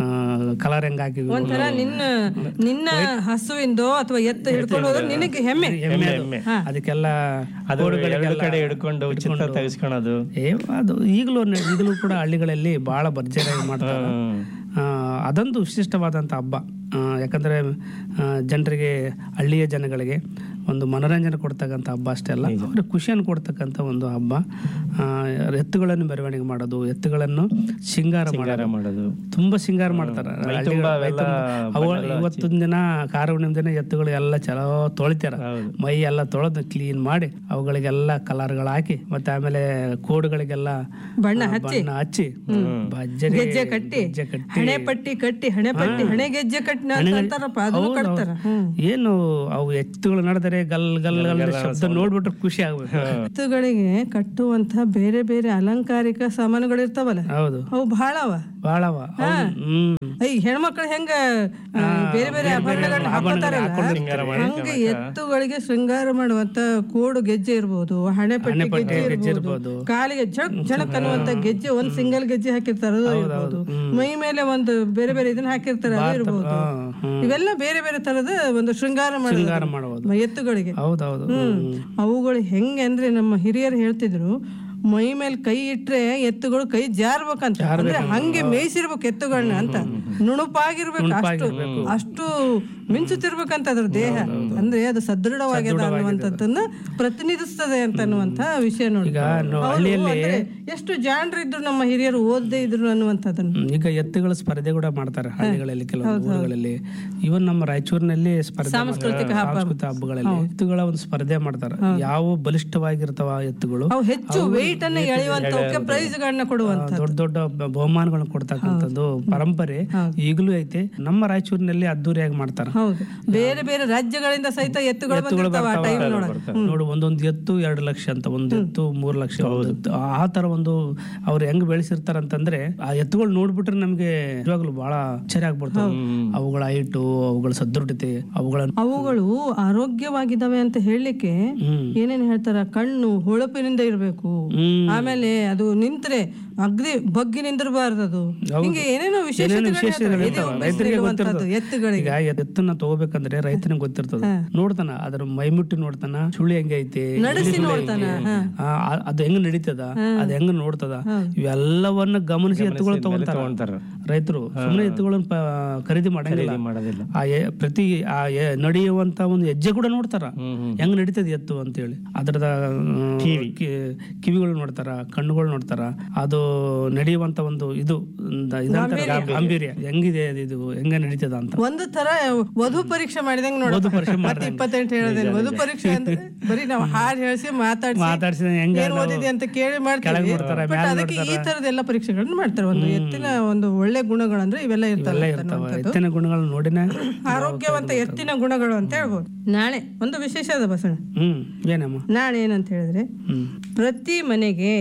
ಕಲರ್ ಹೆಂಗ್ ಹಾಕಿವಿ ಒಂಥರ ನಿನ್ನ ನಿನ್ನ ಹಸುವಿಂದೋ ಅಥವಾ ಎತ್ತ ಹಿಡ್ಕೊಂಡು ಹೋದ್ರೆ ನಿನಗೆ ಹೆಮ್ಮೆ ಎಮ್ಮೆ ಅದು. ಅದಕ್ಕೆಲ್ಲ ಅದು ಎರಡು ಕಡೆ ಹಿಡ್ಕೊಂಡು ಚಿತ್ರ ತೆಗೆಸ್ಕೊಳೋದು ಏ ಅದು ಈಗಲೂ ನೆ- ಈಗಲೂ ಕೂಡ ಹಳ್ಳಿಗಳಲ್ಲಿ ಬಹಳ ಭರ್ಜರಿಯಾಗಿ ಮಾಡ್ತಾರೆ ಆ, ಅದೊಂದು ವಿಶಿಷ್ಟವಾದಂಥ ಹಬ್ಬ ಆ, ಯಾಕಂದ್ರೆ ಆ, ಜನರಿಗೆ ಹಳ್ಳಿಯ ಜನಗಳಿಗೆ ಒಂದು ಮನೋರಂಜನೆ ಕೊಡ್ತಕ್ಕಂಥ ಹಬ್ಬ ಅಷ್ಟೇ ಅಲ್ಲ ಅವ್ರಿಗೆ ಖುಷಿಯನ್ನು ಕೊಡ್ತಕ್ಕಂಥ ಒಂದು ಹಬ್ಬ ಆ, ಎತ್ತುಗಳನ್ನು ಮೆರವಣಿಗೆ ಮಾಡೋದು ಎತ್ತುಗಳನ್ನು ಶೃಂಗಾರ ಮಾಡೋದು ಮಾಡೋದು ತುಂಬಾ ಶೃಂಗಾರ ಮಾಡ್ತಾರೆ ಹಳ್ಳಿಗಳ ಮೈ ತುಂಬ. ಅವು ಇವತ್ತಿನ ದಿನ ಕಾರ ಹುಣ್ಣಿಮೆ ದಿನ ಎತ್ತುಗಳು ಎಲ್ಲ ಚಲೋ ತೊಳಿತಾರ ಮೈ ಎಲ್ಲ ತೊಳೆದು ಕ್ಲೀನ್ ಮಾಡಿ ಅವುಗಳಿಗೆಲ್ಲ ಕಲರ್ಗಳು ಹಾಕಿ ಮತ್ತೆ ಆಮೇಲೆ ಕೋಡುಗಳಿಗೆಲ್ಲ ಬಣ್ಣ ಆ, ಬಣ್ಣ ಹಚ್ಚಿ ಭರ್ಜರಿ ಗೆಜ್ಜೆ ಕಟ್ಟಿ ಗೆಜ್ಜೆ ಕಟ್ಟಿ ಹಣೆ ಪಟ್ಟಿ ಕಟ್ಟಿ ಹಣೆ ಪಟ್ಟಿ ಹಣೆ ಗೆಜ್ಜೆ ಕಟ್ಟಿ ಅಂತ ಅಂತಾರಪ್ಪ ಅದನ್ನು ಹೌದು, ಕಟ್ತಾರ ಹೌದು. ಏನು ಅವು ಎತ್ತುಗಳು ನಡೆದರೆ ಗಲ್ ಗಲ್ ಗಲ್ ಶಬ್ದ ನೋಡ್ಬಿಟ್ರೆ ಖುಷಿ ಆಗ್ಬೇಕು ಎತ್ತುಗಳಿಗೆ ಕಟ್ಟುವಂತ ಬೇರೆ ಬೇರೆ ಅಲಂಕಾರಿಕ ಸಾಮಾನುಗಳು ಇರ್ತಾವಲ್ಲ ಹೌದು ಅವು ಬಹಳ ಅವ ಬಾಳವ ಹ್ಮ್ ಈ ಹೆಣ್ಮಕ್ಳು ಹೆಂಗ ಆ, ಬೇರೆ ಬೇರೆ ಆಭರಣಗಳನ್ನ ಹಾಕೋತಾರಲ್ಲ ಹಂಗೆ ಎತ್ತುಗಳಿಗೆ ಶೃಂಗಾರ ಮಾಡುವಂತ ಕೋಡು ಗೆಜ್ಜೆ ಇರ್ಬೋದು ಹಣೆ ಪಟ್ಟಿ ಗೆಜ್ಜೆ ಇರ್ಬೋದು ಕಾಲಿಗೆ ಝಳಕ್ ಝಳಕ್ ಅನ್ನುವಂತ ಗೆಜ್ಜೆ ಒಂದ್ ಸಿಂಗಲ್ ಗೆಜ್ಜೆ ಹಾಕಿರ್ತಾರ ಅದು ಇರ್ಬೋದು ಮೈ ಮೇಲೆ ಒಂದು ಬೇರೆ ಬೇರೆ ಇದನ್ನ ಹಾಕಿರ್ತಾರೆ ಅದು ಇರ್ಬೋದು ಇವೆಲ್ಲ ಬೇರೆ ಬೇರೆ ತರದ ಒಂದು ಶೃಂಗಾರ ಶೃಂಗಾರ ಮಾಡೋದು ಮಾಡಬಹುದು ಎತ್ತುಗಳಿಗೆ ಹೌದೌದು ಹ್ಮ್ ಅವುಗಳು ಹೆಂಗೆ ಅಂದ್ರೆ ನಮ್ಮ ಹಿರಿಯರು ಹೇಳ್ತಿದ್ರು ಮೈ ಮೇಲೆ ಕೈ ಇಟ್ರೆ ಎತ್ತುಗಳು ಕೈ ಜಾರ್ಬೇಕಂತ ಅಂದ್ರೆ ಹಂಗೆ ಮೇಯಿಸಿರ್ಬೇಕು ಎತ್ತುಗಳನ್ನ ಅಂತ ನುಣುಪಾಗಿರ್ಬೇಕು ಅಷ್ಟು ಅಷ್ಟು ಮಿಂಚುತ್ತಿರ್ಬೇಕಂತ ಅದ್ರ ದೇಹ ಅಂದ್ರೆ ಅದು ಸದೃಢವಾಗ್ಯದ ಅನ್ನುವಂಥದ್ದನ್ನ ಪ್ರತಿನಿಧಿಸ್ತದೆ ಅಂತ ಅನ್ನುವಂತ ವಿಷಯ ನೋಡಿ ಈಗ ನಾವು ಅವ್ರು ಅಂದ್ರೆ ಎಷ್ಟು ಜಾಣರಿದ್ರು ನಮ್ಮ ಹಿರಿಯರು ಓದದೇ ಇದ್ರು ಅನ್ನುವಂಥದ್ದನ್ನು ಹ್ಮ್, ಈಗ ಎತ್ತುಗಳ ಸ್ಪರ್ಧೆ ಕೂಡ ಮಾಡ್ತಾರೆ ಹಳ್ಳಿಗಳಲ್ಲಿ ಕೆಲವೊಂದು ಊರುಗಳಲ್ಲಿ ಇವನ್ ನಮ್ಮ ರಾಯಚೂರಿನಲ್ಲಿ ಸ್ಪರ್ಧೆ ಸಾಂಸ್ಕೃತಿಕ ಮಾಡ್ತಾರೆ. ಸಾಂಸ್ಕೃತಿಕ ಹಬ್ಬಗಳಲ್ಲಿ ಎತ್ತುಗಳ ಒಂದು ಸ್ಪರ್ಧೆ ಮಾಡ್ತಾರೆ ಯಾವ ಬಲಿಷ್ಠವಾಗಿರ್ತಾವ ಆ ಎತ್ತುಗಳು ಅವು ಹೆಚ್ಚು ವೆಯ್ಟ್ ಅನ್ನ ಎಳೆಯುವಂತವಕ್ಕೆ ಪ್ರೈಸ್ ಗಳನ್ನ ಕೊಡುವಂತ ದೊಡ್ಡ ದೊಡ್ಡ ಬ- ಬಹುಮಾನಗಳನ್ನ ಕೊಡ್ತಕ್ಕಂಥದ್ದು ಪರಂಪರೆ ಈಗಲೂ ಐತೆ ನಮ್ಮ ರಾಯಚೂರಿನಲ್ಲಿ ಅದ್ದೂರಿಯಾಗಿ ಮಾಡ್ತಾರೆ ಹೌದು ಬೇರೆ ಬೇರೆ ರಾಜ್ಯಗಳಿಂದ ಸಹಿತ ಎತ್ತುಗಳು ಬಂದಿರ್ತಾವ ಆ ಟೈಮ್ ನೋಡು ಒಂದೊಂದು ಎತ್ತು ಎರಡು ಲಕ್ಷ ಅಂತ ಒಂದು ಎತ್ತು ಮೂರು ಲಕ್ಷ ಒಂದು ಎತ್ತು. ಆ ತರ ಒಂದು ಅವ್ರು ಹೆಂಗ್ ಬೆಳೆಸಿರ್ತಾರ ಅಂತಂದ್ರೆ ಆ ಎತ್ತುಗಳು ನೋಡ್ಬಿಟ್ರೆ ನಮ್ಗೆ ನಿಜವಾಗ್ಲೂ ಬಹಳ ಆಶ್ಚರ್ಯ ಆಗ್ಬಿಡ್ತಾವ ಅವುಗಳ ಹೈಟು ಅವುಗಳ ಸದೃಢತೆ ಅವುಗಳ ಅವುಗಳು ಆರೋಗ್ಯವಾಗಿದ್ದಾವೆ ಅಂತ ಹೇಳಲಿಕ್ಕೆ ಹ್ಮ್. ಏನೇನ್ ಹೇಳ್ತಾರ ಕಣ್ಣು ಹೊಳಪಿನಿಂದ ಇರಬೇಕು ಹ್ಮ್. ಆಮೇಲೆ ಅದು ನಿಂತ್ರೆ ಅಗ್ದಿ ಬಗ್ಗಿ ನಿಂದಿರಬಾರ್ದು ಅದು ಹಿಂಗೆ ಏನೇನೋ ವಿಶೇಷತೆಗಳನ್ನ ಹೇಳ್ತಾರೆ. ಎದೆ ಉಬ್ಬಿಸಿ ನಿಲ್ಲುವಂಥದ್ದು ಎತ್ತುಗಳಿಗೆ ಈಗ ಎತ್ತನ್ನ ತಗೋಬೇಕಂದ್ರೆ ರೈತನಿಗೆ ಗೊತ್ತಿರ್ತದ ನೋಡ್ತಾನ ಅದ್ರ ಮೈಮುಟ್ಟಿ ನೋಡ್ತಾನ ಸುಳಿ ಹೆಂಗ ಐತಿ ನಡೆಸಿ ಎಲ್ಲಿ ಸುಳಿ ನೋಡ್ತಾನ, ಐತಿ, ಆ, ಆ- ಅದು ಹೆಂಗ್ ನಡೀತದ ಅದ್ ಹೆಂಗ್ ನೋಡ್ತದ ಇವೆಲ್ಲವನ್ನ ಗಮನಿಸಿ ಎತ್ತುಗಳು ತಗೊಂತಾರ ತಗೊಂತಾರ ರೈತರು ಸುಮ್ಮನೆ ಎತ್ತುಗಳನ್ನ ಪ- ಖರೀದಿ ಮಾಡಂಗಿಲ್ಲ ಮಾಡೋದಿಲ್ಲ ಆ ಎ- ಪ್ರತಿ ಆ ಎ- ನಡೆಯುವಂತ ಒಂದು ಹೆಜ್ಜೆ ಕೂಡ ನೋಡ್ತಾರ ಹೆಂಗ್ ನಡೀತದ ಎತ್ತು ಅಂತೇಳಿ ಅದರದ ಕಿವಿಗಳು ನೋಡ್ತಾರ ಕಣ್ಣುಗಳು ನೋಡ್ತಾರ ಅದು ನಡೆಯುವಂತ ಒಂದು ಇದು ದ- ಇದಂತಾರ ಗಾಂಭೀರ್ಯ ಹೆಂಗಿದೆ ಅದು ಇದು ಹೆಂಗ ನಡೀತದ ಅಂತ ಒಂದು ತರ ವಧು ಪರೀಕ್ಷೆ ಮಾಡಿದಂಗ ವಧು ನೋಡ ಪರೀಕ್ಷೆ ಮತ್ತೆ ಇಪ್ಪತ್ತೆಂಟು ಹೇಳಿದೇನೆ ವಧು ಪರೀಕ್ಷೆ ಅಂದ್ರೆ ಬರೀ ನಾವು ಹಾಡು ಹೇಳಿಸಿ ಮಾತಾಡಿಸಿ ಮಾತಾಡ್ಸಿದ ಹೆಂಗ ಏನ್ ಓದಿದೆ ಅಂತ ಕೇಳಿ ಮಾಡ್ತೀವಿ ಕೆಳಗ್ ನೋಡ್ತಾರೆ, ಬಟ್ ಅದಕ್ಕೆ ಈ ತರದೆಲ್ಲ ಪರೀಕ್ಷೆಗಳನ್ನ ಮಾಡ್ತಾರೆ ಒಂದು ಎತ್ತಿನ ಒಂದು ಒಳ್ಳೆ ಗುಣಗಳಂದ್ರೆ ಇವೆಲ್ಲ ಇರ್ತವೆ ಇರ್ತಾವ ಎತ್ತಿನ ಗುಣಗಳನ್ನ ನೋಡಿನೇ ಆರೋಗ್ಯವಂತ ಎತ್ತಿನ ಗುಣಗಳು ಅಂತ ಹೇಳ್ಬೋದು ನಾಳೆ ಒಂದು ವಿಶೇಷ ಅದ ಬಸಣ್ಣ ಹ್ಮ್ ಏನಮ್ಮ ನಾಳೆ ಏನಂತ ಹೇಳಿದ್ರೆ ಹ್ಮ್ ಪ್ರತಿ ಮನೆಗೆ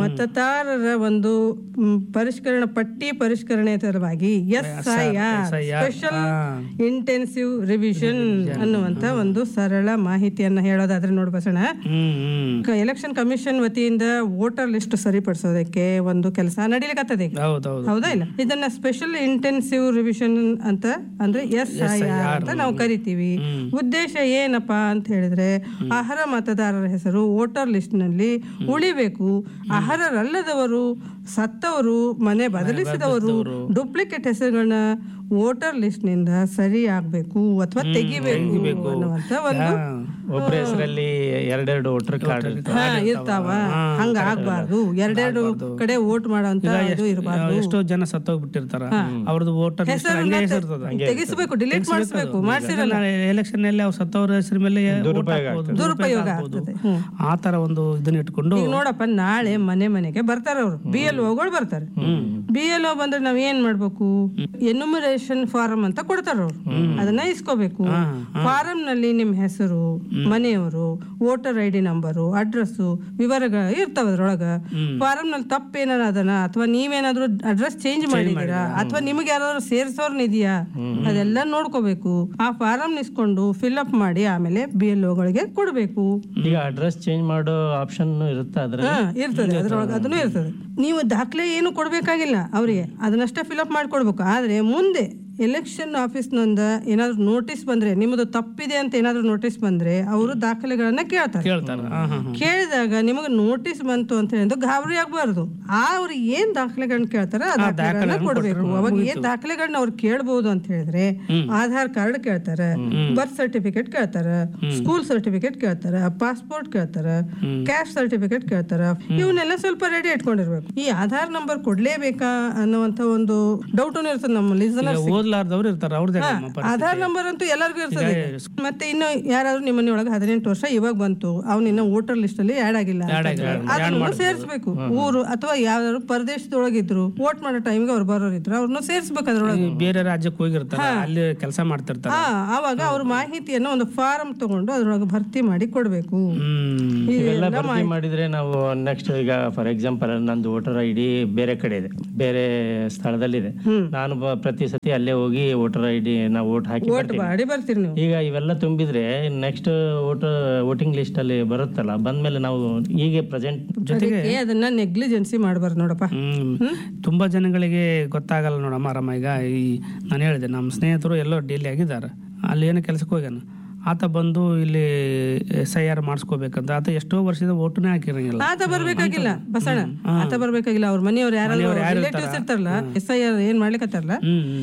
ಮತದಾರರ ಒಂದು ಮ್, ಪರಿಷ್ಕರಣ ಪಟ್ಟಿ ಪರಿಷ್ಕರಣೆ ಸಲುವಾಗಿ S I R special intensive revision ಅನ್ನುವಂತ ಒಂದು ಸರಳ ಮಾಹಿತಿಯನ್ನ ಹೇಳೋದಾದ್ರೆ ನೋಡ್ ಬಸಣ್ಣ ಹ್ಮ್ ಹ್ಮ್ ಎಲೆಕ್ಷನ್ ಕಮಿಷನ್ ವತಿಯಿಂದ ವೋಟರ್ ಲಿಸ್ಟ್ ಸರಿಪಡಿಸೋದಕ್ಕೆ ಒಂದು ಕೆಲಸ ನಡೀಲಿಕ್ಕತ್ತದೆ ಈಗ ಹೌದೌದು ಹೌದಾ ಇಲ್ಲ ಇದನ್ನ ಸ್ಪೆಷಲ್ ಇಂಟೆನ್ಸಿವ್ ರಿವಿಷನ್ ಅಂತ ಅಂದ್ರೆ ಎಸ್ ಐ ಆರ್ ಅಂತ ನಾವು ಕರಿತೀವಿ ಉದ್ದೇಶ ಏನಪ್ಪಾ ಅಂತ ಹೇಳಿದ್ರೆ ಅರ್ಹ ಮತದಾರರ ಹೆಸರು ವೋಟರ್ ಲಿಸ್ಟ್ ನಲ್ಲಿ ಉಳಿಬೇಕು ಅರ್ಹರಲ್ಲದವರು ಸತ್ತವರು ಮನೆ ಬದಲಿಸಿದವರು ಡೂಪ್ಲಿಕೇಟ್ ಹೆಸರುಗಳನ್ನ ವೋಟರ್ ಲಿಸ್ಟ್ ನಿಂದ ಸರಿ ಆಗ್ಬೇಕು ಅಥವಾ ತೆಗಿಬೇಕು ಅನ್ನುವಂತ ಒಂದು ಒಬ್ಬರ ಹೆಸರಲ್ಲಿ ಎರಡೆರಡು ವೋಟರ್ ಕಾರ್ಡ್ ಇರ್ತಾವ ಹಾ ಇರ್ತಾವ ಹಂಗ ಆಗ್ಬಾರ್ದು ಎರಡೆರಡು ಕಡೆ ವೋಟ್ ಮಾಡೋಂತ ಇದು ಇರಬಾರ್ದು ಎಷ್ಟೋ ಜನ ಸತ್ತೋಗ್ಬಿಟ್ಟಿರ್ತಾರ ಅವ್ರದ್ದು ವೋಟರ್ ಹಂಗೆ ಹೆಸರ್ತದ ತೆಗಿಸ್ಬೇಕು ಡಿಲೀಟ್ ಮಾಡಿಸ್ಬೇಕು ಮಾಡ್ಸಿರಲ್ಲ ಎಲೆಕ್ಷನ್ ನಲ್ಲಿ ಅವ್ರು ಸತ್ತವ್ರ ಹೆಸರು ಮೇಲೆ vote ಹಾಕ್ಬೋದು, ದುರುಪಯೋಗ ಆಗ್ಬೋದು. ಆ ತರ ಒಂದು ಇದನ್ನ ಇಟ್ಕೊಂಡು ಈಗ ನೋಡಪ್ಪ ನಾಳೆ ಮನೆ ಮನೆಗೆ ಬರ್ತಾರ ಅವ್ರು ಬಿ ಎಲ್ ಓಗಳು ಬರ್ತಾರೆ ಬಿ ಎಲ್ ಓ ಬಂದ್ರೆ ನಾವ್ ಏನ್ ಮಾಡ್ಬೇಕು ಎನ್ಯುಮರೇಷನ್ ಫಾರಂ ಅಂತ ಕೊಡ್ತಾರ ಅವ್ರು ಅದನ್ನ ಇಸ್ಕೋಬೇಕು ಫಾರಂ ನಲ್ಲಿ ನಿಮ್ ಹೆಸರು ಮನೆಯವರು voter I D number address ವಿವರಗಳು ಇರ್ತಾವ ಅದ್ರೊಳಗ ಫಾರಂ ನಲ್ಲಿ ತಪ್ಪೇನಾರ ಅದನ್ನ ಅಥವಾ ನೀವೇನಾದ್ರೂ ಅಡ್ರೆಸ್ ಚೇಂಜ್ ಮಾಡಿದೀರಾ ಅಥವಾ ನಿಮ್ಗೆ ಯಾರಾದ್ರೂ ಸೇರ್ಸೋರ್ನ ಇದೆಯಾ ಅದೆಲ್ಲ ನೋಡ್ಕೋಬೇಕು ಆ ಫಾರಂ ನಿಸ್ಕೊಂಡು ಫಿಲ್ ಅಪ್ ಮಾಡಿ ಆಮೇಲೆ ಬಿ ಎಲ್ ಓಗಳಿಗೆ ಕೊಡ್ಬೇಕು ಈಗ ಅಡ್ರೆಸ್ ಚೇಂಜ್ ಮಾಡೋ ಆಪ್ಷನ್ ಇರುತ್ತೆ ಅದ್ರಲ್ಲಿ ಹಾ ಇರ್ತದೆ ಅದ್ರೊಳಗೆ ಅದನ್ನು ಇರ್ತದೆ ನೀವು ದಾಖಲೆ ಏನು ಕೊಡ್ಬೇಕಾಗಿಲ್ಲ ಅವರಿಗೆ ಅದನ್ನಷ್ಟೇ ಫಿಲಪ್ ಮಾಡ್ಕೊಡ್ಬೇಕು ಆದ್ರೆ ಮುಂದೆ ಎಲೆಕ್ಷನ್ ಆಫೀಸ್ನಿಂದ ಏನಾದ್ರು ನೋಟಿಸ್ ಬಂದ್ರೆ ನಿಮ್ಮದು ತಪ್ಪಿದೆ ಅಂತ ಏನಾದ್ರು ನೋಟಿಸ್ ಬಂದ್ರೆ ಅವರು ದಾಖಲೆಗಳನ್ನ ಕೇಳ್ತಾರೆ ಕೇಳ್ತಾರ ಹಾ ಹಾ ಕೇಳಿದಾಗ ನಿಮಗೆ ನೋಟಿಸ್ ಬಂತು ಅಂತ ಹೇಳಿದ್ರೆ ಗಾಬರಿ ಆಗ್ಬಾರ್ದು ಆ ಅವ್ರು ಏನ್ ದಾಖಲೆಗಳನ್ನ ಕೇಳ್ತಾರ ಆ ದಾಖಲೆಗಳನ್ನ ಕೊಡ್ಬೇಕು ಅವಾಗ ಏನ್ ದಾಖಲೆಗಳನ್ನ ಅವ್ರು ಕೇಳ್ಬಹುದು ಅಂತ ಹೇಳಿದ್ರೆ ಆಧಾರ್ ಕಾರ್ಡ್ ಕೇಳ್ತಾರ ಬರ್ತ್ ಸರ್ಟಿಫಿಕೇಟ್ ಕೇಳ್ತಾರ ಸ್ಕೂಲ್ ಸರ್ಟಿಫಿಕೇಟ್ ಕೇಳ್ತಾರ ಪಾಸ್ಪೋರ್ಟ್ ಕೇಳ್ತಾರ ಕ್ಯಾಶ್ ಸರ್ಟಿಫಿಕೇಟ್ ಕೇಳ್ತಾರ ಇವನ್ನೆಲ್ಲ ಸ್ವಲ್ಪ ರೆಡಿ ಇಟ್ಕೊಂಡಿರ್ಬೇಕು ಈ ಆಧಾರ್ ನಂಬರ್ ಕೊಡ್ಲೇಬೇಕಾ ಅನ್ನುವಂತ ಒಂದು ಡೌಟ್ ಇರ್ತದೆ ನಮ್ಮ ಲಿಸನರ್ಸ್ ಓದ್ಲಾರ್ದವ್ರು ಇರ್ತಾರ ಅವ್ರದ್ದು ಆಧಾರ್ ನಂಬರ್ ಅಂತೂ ಎಲ್ಲರಿಗೂ ಇರ್ತದೆ ಮತ್ತೆ ಇನ್ನು ಯಾರಾದ್ರೂ ನಿಮ್ಮ ಮನೆಯೊಳಗೆ ಹದಿನೆಂಟು ವರ್ಷ ಇವಾಗ ಬಂತು ಅವ್ನ ಇನ್ನ ವೋಟರ್ ಲಿಸ್ಟ್ ಅಲ್ಲಿ ಆಡ್ ಆಗಿಲ್ಲ ಅದನ್ನು ಸೇರಿಸಬೇಕು ಊರು ಅಥವಾ ಯಾವ್ದಾದ್ರು ಪರದೇಶದೊಳಗಿದ್ರು ವೋಟ್ ಮಾಡೋ ಟೈಮ್ಗೆ ಅವ್ರು ಬರೋರು ಇದ್ರು ಅವ್ರನ್ನ ಸೇರಿಸ್ಬೇಕು ಅದ್ರೊಳಗೆ ಬೇರೆ ರಾಜ್ಯಕ್ಕೆ ಹೋಗಿರ್ತಾರ ಅಲ್ಲಿ ಕೆಲಸ ಮಾಡ್ತಿರ್ತಾರ ಹಾ ಅವಾಗ ಅವ್ರ ಮಾಹಿತಿಯನ್ನ ಒಂದು ಫಾರಂ ತಗೊಂಡು ಅದ್ರೊಳಗೆ ಭರ್ತಿ ಮಾಡಿ ಕೊಡ್ಬೇಕು ಹ್ಮ್ ಇವೆಲ್ಲ ಭರ್ತಿ ಮಾಡಿದ್ರೆ ನಾವು ನೆಕ್ಸ್ಟ್ ಈಗ ಫಾರ್ ಎಕ್ಸಾಂಪಲ್ ನಂದು ವೋಟರ್ ಐ ಡಿ ಬೇರೆ ಕಡೆ ಇದೆ ಬೇರೆ ಸ್ಥಳದಲ್ಲಿದೆ ನಾನು ಬ- ಪ್ರತಿ ಸತಿ ಅಲ್ಲೇ ಹೋಗಿ ವೋಟರ್ ಐ ಡಿ ನಾವು ವೋಟ್ ಹಾಕಿ ವೋಟ್ ಬರ್ತೀನಿ. ಮಾಡಿ ಬರ್ತೀರಿ ನೀವು ಈಗ ಇವೆಲ್ಲ ತುಂಬಿದ್ರೆ ನೆಕ್ಸ್ಟ್ ವೋಟರ್ ವೋಟಿಂಗ್ ಲಿಸ್ಟ್ ಅಲ್ಲಿ ಬರುತ್ತಲ್ಲ ಬಂದ್ಮೇಲೆ ನಾವು ಹೀಗೆ ಪ್ರೆಸೆಂಟ್ ಜೊತೆಗೆ ಅದಕ್ಕೆ ಅದನ್ನ ನೆಗ್ಲಿಜೆನ್ಸಿ ಮಾಡಬಾರ್ದು ನೋಡಪ್ಪ ಹ್ಮ್ ತುಂಬಾ ಜನಗಳಿಗೆ ಗೊತ್ತಾಗಲ್ಲ ನೋಡಮ್ಮ ಆರಾಮ ಈಗ ಈ ನಾನು ಹೇಳಿದೆ ನಮ್ಮ ಸ್ನೇಹಿತರು ಎಲ್ಲೋ ಡೆಲ್ಲಿ ಆಗಿದ್ದಾರೆ ಅಲ್ಲಿ ಏನೋ ಕೆಲ್ಸಕ್ಕೆ ಹೋಗ್ಯಾನ ಆತ ಬಂದು ಇಲ್ಲಿ ಎಸ್ ಐ ಆರ್ ಮಾಡಿಸ್ಕೋಬೇಕಂತ ಆತ ಎಷ್ಟೋ ವರ್ಷದ ಓಟನೇ ಹಾಕಿರಂಗಿಲ್ಲ ಆತ ಬರ್ಬೇಕಾಗಿಲ್ಲ ಬಸಣ್ಣ ಆತ ಬರ್ಬೇಕಾಗಿಲ್ಲ ಅವ್ರ ಮನೆಯವ್ರು ಯಾರಾದ್ರೂ ರಿಲೇಟಿವ್ಸ್ ಇರ್ತಾರಲ್ಲ ಎಸ್ ಐ ಆರ್ ಏನ್ ಮಾಡ್ಲಿಕ್ಕತ್ತಾರಲ್ಲ ಹ್ಮ್ ಹ್ಮ್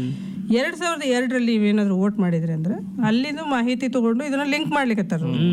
ಎರಡ್ ಸಾವಿರದ ಎರಡರಲ್ಲಿ ಏನಾದ್ರು ವೋಟ್ ಮಾಡಿದ್ರಿ ಅಂದ್ರೆ ಅಲ್ಲಿದು ಮಾಹಿತಿ ತಗೊಂಡು ಇದನ್ನ ಲಿಂಕ್ ಮಾಡ್ಲಿಕ್ಕೆ